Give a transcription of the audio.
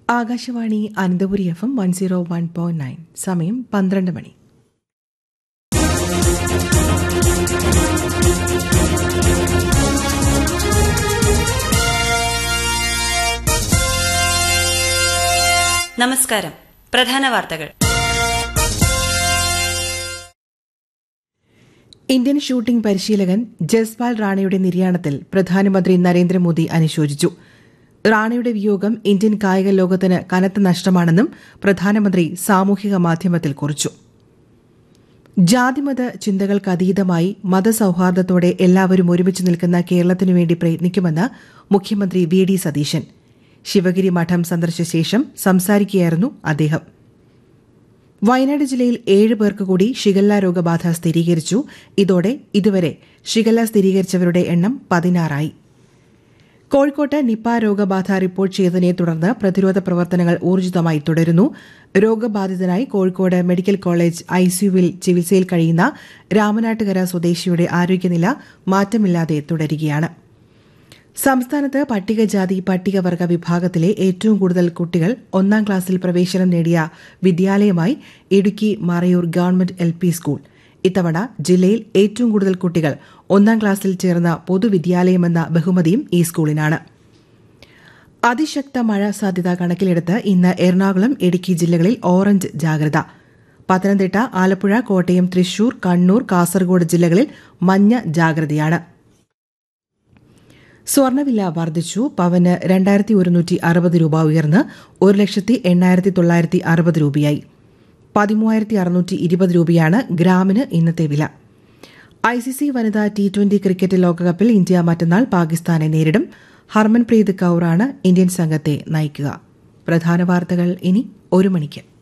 Akashvani Ananthapuri F M one zero one point nine സമയം പന്ത്രണ്ട് മണി നമസ്കാരം പ്രധാന വാർത്തകൾ ഇന്ത്യൻ ഷൂട്ടിംഗ് പരിശീലകൻ ജസ്പാൽ റാണയുടെ നിര്യാണത്തിൽ പ്രധാനമന്ത്രി നരേന്ദ്രമോദി അനുശോചിച്ചു റാണയുടെ വിയോഗം ഇന്ത്യൻ കായിക ലോകത്തിന് കനത്ത നഷ്ടമാണെന്നും പ്രധാനമന്ത്രി സാമൂഹിക മാധ്യമത്തിൽ കുറിച്ചു ജാതിമത ചിന്തകൾക്കതീതമായി മതസൌഹാർദ്ദത്തോടെ എല്ലാവരും ഒരുമിച്ച് നിൽക്കുന്ന കേരളത്തിനു വേണ്ടി പ്രയത്നിക്കുമെന്ന് മുഖ്യമന്ത്രി വി ഡി സതീശൻ ശിവഗിരി മഠം സന്ദർശിച്ച ശേഷം സംസാരിക്കുകയായിരുന്നു അദ്ദേഹം വയനാട് ജില്ലയിൽ ഏഴ് പേർക്ക് കൂടി ഷിഗല്ല രോഗബാധ സ്ഥിരീകരിച്ചു ഇതോടെ ഇതുവരെ ഷിഗല്ല സ്ഥിരീകരിച്ചവരുടെ എണ്ണം പതിനാറായി കോഴിക്കോട്ട് നിപ്പ രോഗബാധ റിപ്പോർട്ട് ചെയ്തതിനെ തുടർന്ന് പ്രതിരോധ പ്രവർത്തനങ്ങൾ ഊർജിതമായി തുടരുന്നു രോഗബാധിതനായി കോഴിക്കോട് മെഡിക്കൽ കോളേജ് ഐസിയുവിൽ ചികിത്സയിൽ കഴിയുന്ന രാമനാട്ടുകര സ്വദേശിയുടെ ആരോഗ്യനില മാറ്റമില്ലാതെ തുടരുകയാണ് സംസ്ഥാനത്ത് പട്ടികജാതി പട്ടികവർഗ വിഭാഗത്തിലെ ഏറ്റവും കൂടുതൽ കുട്ടികൾ ഒന്നാം ക്ലാസ്സിൽ പ്രവേശനം നേടിയ വിദ്യാലയമായി Idukki Marayur government L P school ഇത്തവണ ജില്ലയിൽ ഏറ്റവും കൂടുതൽ കുട്ടികൾ ഒന്നാം ക്ലാസ്സിൽ ചേർന്ന പൊതുവിദ്യാലയമെന്ന ബഹുമതിയും ഈ സ്കൂളിനാണ് അതിശക്ത മഴ സാധ്യത കണക്കിലെടുത്ത് ഇന്ന് എറണാകുളം ഇടുക്കി ജില്ലകളിൽ ഓറഞ്ച് ജാഗ്രത പത്തനംതിട്ട ആലപ്പുഴ കോട്ടയം തൃശൂർ കണ്ണൂർ കാസർഗോഡ് ജില്ലകളിൽ മഞ്ഞ ജാഗ്രതയാണ് സ്വർണ്ണവില വർദ്ധിച്ചു പവന് രണ്ടായിരത്തി ഒരുന്നൂറ്റി അറുപത് രൂപ ഉയർന്ന് ഒരു ലക്ഷത്തി എണ്ണായിരത്തി തൊള്ളായിരത്തി അറുപത് രൂപയായി പതിമൂവായിരത്തി അറുന്നൂറ്റി ഇരുപത് രൂപയാണ് ഗ്രാമിന് ഇന്നത്തെ വില ഐ സി സി വനിതാ ടി ട്വന്റി ക്രിക്കറ്റ് ലോകകപ്പിൽ ഇന്ത്യ മറ്റന്നാൾ പാകിസ്ഥാനെ നേരിടും ഹർമൻപ്രീത് കൌറാണ് ഇന്ത്യൻ സംഘത്തെ നയിക്കുക പ്രധാന വാർത്തകൾ ഇനി ഒരു മണിക്ക്